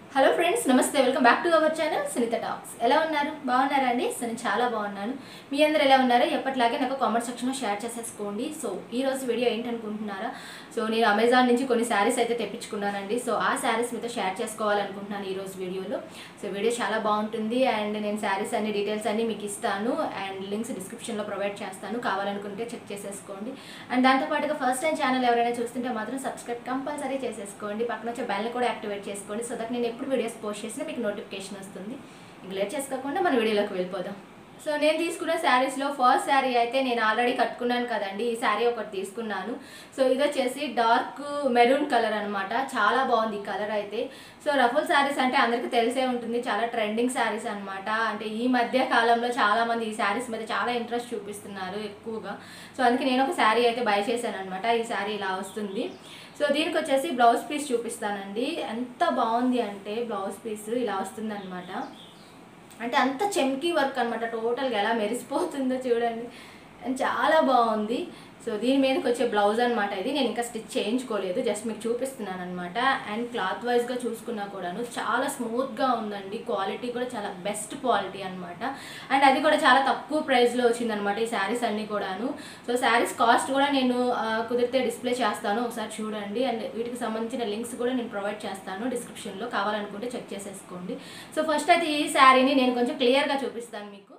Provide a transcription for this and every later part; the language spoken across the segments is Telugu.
హలో ఫ్రెండ్స్ నమస్తే welcome back to our channel Sunitha talks ఎలా ఉన్నారు బాగున్నారా అండి సో నేను చాలా బాగున్నాను మీ అందరు ఎలా ఉన్నారు ఎప్పటిలాగే నాకు కామెంట్ సెక్షన్లో షేర్ చేసేసుకోండి సో ఈ రోజు వీడియో ఏంటనుకుంటున్నారా సో నేను అమెజాన్ నుంచి కొన్ని శారీస్ అయితే తెప్పించుకున్నానండి సో ఆ శారీస్ మీతో షేర్ చేసుకోవాలనుకుంటున్నాను ఈ రోజు వీడియోలో సో వీడియో చాలా బాగుంటుంది అండ్ నేను శారీస్ అన్ని డీటెయిల్స్ అన్ని మీకు ఇస్తాను అండ్ లింక్స్ డిస్క్రిప్షన్లో ప్రొవైడ్ చేస్తాను కావాలనుకుంటే చెక్ చేసేసుకోండి అండ్ దాంతోపాటుగా ఫస్ట్ టైం ఛానల్ ఎవరైనా చూస్తుంటే మాత్రం సబ్స్క్రైబ్ కంపల్సరీ చేసేసుకోండి పక్కన వచ్చే బెల్ కూడా యాక్టివేట్ చేసుకోండి సో దట్ నేను ఎప్పుడు వీడియోస్ పోస్ట్ చేసినా మీకు నోటిఫికేషన్ వస్తుంది ఇంక లేట్ చేసుకోకుండా మన వీడియోలోకి వెళ్ళిపోదాం సో నేను తీసుకున్న శారీస్లో ఫస్ట్ శారీ అయితే నేను ఆల్రెడీ కట్టుకున్నాను కదండి ఈ శారీ ఒకటి తీసుకున్నాను సో ఇది వచ్చేసి డార్క్ మెరూన్ కలర్ అనమాట చాలా బాగుంది ఈ కలర్ అయితే సో రఫుల్ శారీస్ అంటే అందరికీ తెలిసే ఉంటుంది చాలా ట్రెండింగ్ శారీస్ అనమాట అంటే ఈ మధ్య కాలంలో చాలా మంది ఈ శారీస్ మీద చాలా ఇంట్రెస్ట్ చూపిస్తున్నారు ఎక్కువగా సో అందుకే నేను ఒక శారీ అయితే బై చేశాను అనమాట ఈ శారీ ఇలా వస్తుంది సో దీనికి వచ్చేసి బ్లౌజ్ పీస్ చూపిస్తానండి ఎంత బాగుంది అంటే బ్లౌజ్ పీస్ ఇలా వస్తుంది అనమాట అంటే అంత చెమ్కీ వర్క్ అనమాట టోటల్గా ఎలా మెరిసిపోతుందో చూడండి And చాలా బాగుంది సో దీని మీదకి వచ్చే బ్లౌజ్ అనమాట ఇది నేను ఇంకా స్టిచ్ చేయించుకోలేదు జస్ట్ మీకు చూపిస్తున్నాను అనమాట అండ్ క్లాత్ వైజ్గా చూసుకున్నా కూడాను చాలా స్మూత్గా ఉందండి క్వాలిటీ కూడా చాలా బెస్ట్ క్వాలిటీ అనమాట అండ్ అది కూడా చాలా తక్కువ ప్రైస్లో వచ్చిందనమాట ఈ శారీస్ అన్నీ కూడాను సో శారీస్ కాస్ట్ కూడా నేను ఆ, కుదిరితే డిస్ప్లే చేస్తాను ఒకసారి చూడండి అండ్ వీటికి సంబంధించిన లింక్స్ కూడా నేను ప్రొవైడ్ చేస్తాను డిస్క్రిప్షన్లో కావాలనుకుంటే చెక్ చేసేసుకోండి సో ఫస్ట్ అయితే ఈ శారీని నేను కొంచెం క్లియర్గా చూపిస్తాను మీకు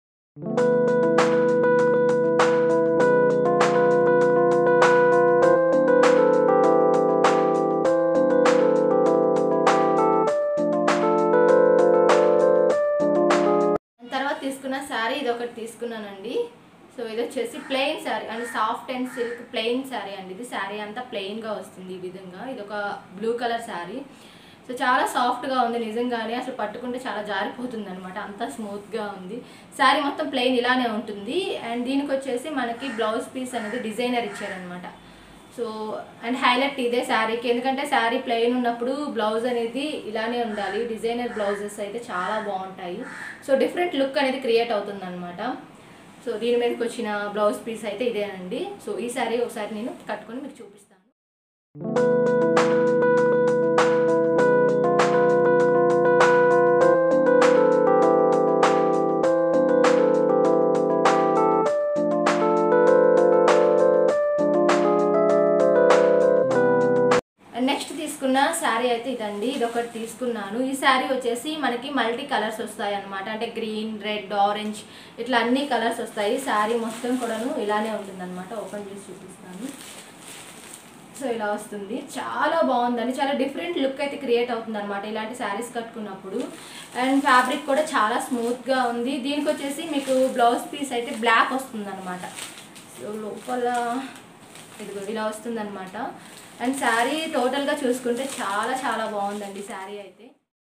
తర్వాత తీసుకున్న శారీ ఇది ఒకటి తీసుకున్నానండి సో ఇది వచ్చేసి plain sari and soft and silk plain sari అండి ఇది శారీ అంతా ప్లెయిన్గా వస్తుంది ఈ విధంగా ఇది ఒక బ్లూ కలర్ శారీ సో చాలా సాఫ్ట్గా ఉంది నిజంగానే అసలు పట్టుకుంటే చాలా జారిపోతుంది అనమాట అంతా స్మూత్గా ఉంది శారీ మొత్తం ప్లెయిన్ ఇలానే ఉంటుంది అండ్ దీనికి వచ్చేసి మనకి బ్లౌజ్ పీస్ అనేది డిజైనర్ ఇచ్చారనమాట సో అండ్ హైలైట్ ఇదే శారీకి ఎందుకంటే శారీ ప్లెయిన్ ఉన్నప్పుడు బ్లౌజ్ అనేది ఇలానే ఉండాలి డిజైనర్ బ్లౌజెస్ అయితే చాలా బాగుంటాయి సో డిఫరెంట్ లుక్ అనేది క్రియేట్ అవుతుంది అనమాట సో దీని మీదకి వచ్చిన బ్లౌజ్ పీస్ అయితే ఇదేనండి సో ఈ శారీ ఒకసారి నేను కట్టుకొని మీకు చూపిస్తాను నెక్స్ట్ తీసుకున్న శారీ అయితే ఇదండి ఇది ఒకటి తీసుకున్నాను ఈ శారీ వచ్చేసి మనకి మల్టీ కలర్స్ వస్తాయి అనమాట అంటే గ్రీన్ రెడ్ ఆరెంజ్ ఇట్లా అన్ని కలర్స్ వస్తాయి శారీ మొత్తం కూడాను ఇలానే ఉంటుంది అనమాట ఓపెన్ చేసి చూపిస్తాను సో ఇలా వస్తుంది చాలా బాగుందండి చాలా డిఫరెంట్ లుక్ అయితే క్రియేట్ అవుతుంది అనమాట ఇలాంటి శారీస్ కట్టుకున్నప్పుడు అండ్ ఫ్యాబ్రిక్ కూడా చాలా స్మూత్గా ఉంది దీనికి వచ్చేసి మీకు బ్లౌజ్ పీస్ అయితే బ్లాక్ వస్తుంది అనమాట సో లోపల ఇదిగో ఇలా వస్తుంది అనమాట అండ్ శారీ టోటల్గా చూసుకుంటే చాలా చాలా బాగుందండి శారీ అయితే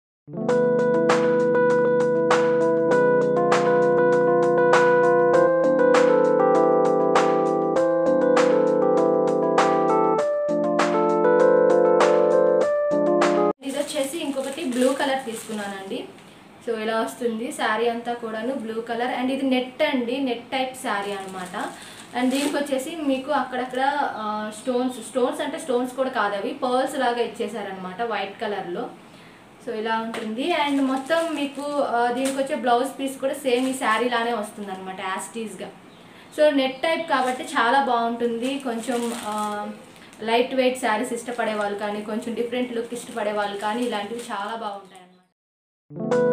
ఇది వచ్చేసి ఇంకొకటి బ్లూ కలర్ తీసుకున్నానండి సో ఇలా వస్తుంది శారీ అంతా కూడాను బ్లూ కలర్ అండ్ ఇది నెట్ అండి నెట్ టైప్ శారీ అనమాట అండ్ దీనికి వచ్చేసి మీకు అక్కడక్కడ స్టోన్స్ స్టోన్స్ అంటే స్టోన్స్ కూడా కాదు అవి పర్ల్స్ లాగా ఇచ్చేసారనమాట వైట్ కలర్లో సో ఇలా ఉంటుంది అండ్ మొత్తం మీకు ఆ, దీనికి వచ్చే బ్లౌజ్ పీస్ కూడా సేమ్ ఈ శారీ లానే వస్తుంది అనమాట యాస్టీస్గా సో నెట్ టైప్ కాబట్టి చాలా బాగుంటుంది కొంచెం లైట్ వెయిట్ శారీస్ ఇష్టపడే వాళ్ళు కానీ కొంచెం డిఫరెంట్ లుక్ ఇష్టపడే వాళ్ళు కానీ ఇలాంటివి చాలా బాగుంటాయి అన్నమాట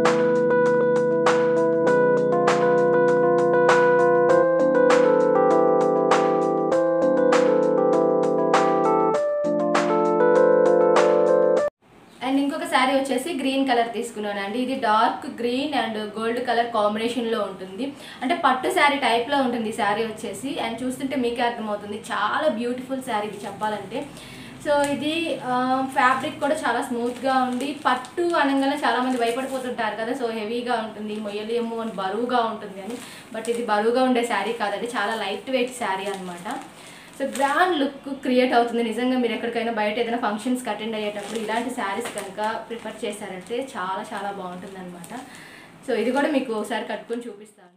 అండ్ ఇంకొక శారీ వచ్చేసి గ్రీన్ కలర్ తీసుకున్నాను అండి ఇది dark green and gold colour కాంబినేషన్లో ఉంటుంది అంటే పట్టు శారీ టైప్లో ఉంటుంది ఈ శారీ వచ్చేసి అండ్ చూస్తుంటే మీకే అర్థమవుతుంది చాలా బ్యూటిఫుల్ శారీ ఇది చెప్పాలంటే సో ఇది ఫ్యాబ్రిక్ కూడా చాలా స్మూత్గా ఉంది పట్టు అనగానే చాలామంది భయపడిపోతుంటారు కదా సో హెవీగా ఉంటుంది మొయ్యలేము అని బరువుగా ఉంటుంది అని బట్ ఇది బరువుగా ఉండే శారీ కాదండి చాలా లైట్ వెయిట్ శారీ అనమాట సో గ్రాండ్ లుక్ క్రియేట్ అవుతుంది నిజంగా మీరు ఎక్కడికైనా బయట ఏదైనా ఫంక్షన్స్కి అటెండ్ అయ్యేటప్పుడు ఇలాంటి శారీస్ కనుక ప్రిఫర్ చేశారంటే చాలా చాలా బాగుంటుంది అనమాట సో ఇది కూడా మీకు ఒకసారి కట్టుకొని చూపిస్తాను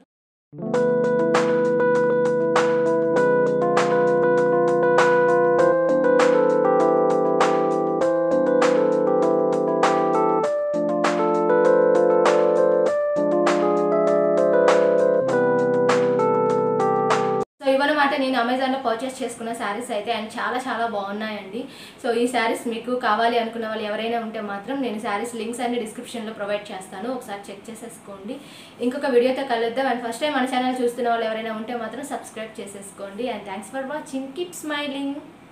ఇవన్నమాట నేను అమెజాన్లో పర్చేస్ చేసుకున్న శారీస్ అయితే అండ్ చాలా చాలా బాగున్నాయండి సో ఈ శారీస్ మీకు కావాలి అనుకున్న వాళ్ళు ఎవరైనా ఉంటే మాత్రం నేను శారీస్ లింక్స్ అన్ని డిస్క్రిప్షన్లో ప్రొవైడ్ చేస్తాను ఒకసారి చెక్ చేసేసుకోండి ఇంకొక వీడియోతో కలుద్దాం అండ్ ఫస్ట్ టైం మన ఛానల్ చూస్తున్న వాళ్ళు ఎవరైనా ఉంటే మాత్రం సబ్స్క్రైబ్ చేసేసుకోండి and thanks for watching keep smiling